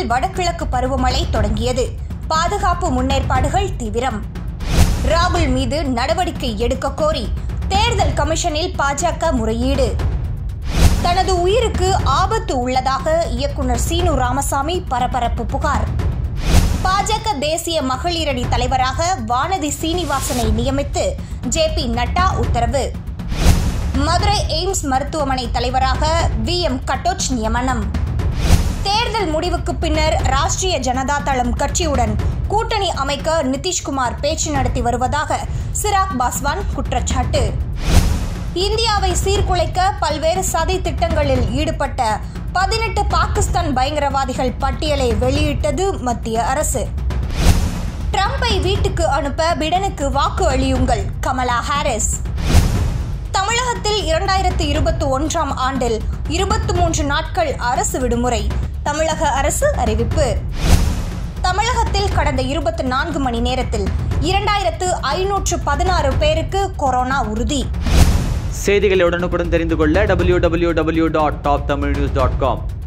தமிழகத்தில் வடகிழக்கு பருவமழை தொடங்கியது பாதுகாப்பு முன்னேற்பாடுகள் தீவிரம் ராகுல் மீது நடவடிக்கை எடுக்க கோரி தேர்தல் கமிஷனில் பாஜக முறையீடு தனது உயிருக்கு ஆபத்து உள்ளதாக இயக்குனர் சீனு ராமசாமி பரபரப்பு புகார் பாஜக தேசிய மகளிரணி தலைவராக வானதி சீனிவாசனை நியமித்து ஜே பி நட்டா உத்தரவு மதுரை எய்ம்ஸ் மருத்துவமனை தலைவராக வி எம் கட்டோச் நியமனம் தேர்தல் முடிவுக்கு பின்னர் ராஷ்டிரிய ஜனதா தளம் கட்சியுடன் கூட்டணி அமைக்க நிதிஷ்குமார் பேச்சு நடத்தி வருவதாக சிராக் பாஸ்வான் குற்றச்சாட்டு இந்தியாவை சீர்குலைக்க பல்வேறு சதி திட்டங்களில் ஈடுபட்ட பதினெட்டு பாகிஸ்தான் பயங்கரவாதிகள் பட்டியலை வெளியிட்டது மத்திய அரசு ட்ரம்பை வீட்டுக்கு அனுப்ப பிடனுக்கு வாக்கு அளியுங்கள் கமலா ஹாரிஸ் தமிழகத்தில் இரண்டாயிரத்து இருபத்தி ஒன்றாம் ஆண்டில் இருபத்தி மூன்று நாட்கள் அரசு விடுமுறை தமிழக அரசு அறிவிப்பு தமிழகத்தில் கடந்த இருபத்தி நான்கு மணி நேரத்தில் இரண்டாயிரத்து ஐநூற்று பதினாறு பேருக்கு கொரோனா உறுதி செய்திகளை உடனுக்குடன் தெரிந்து கொள்ள www.toptamilnews.com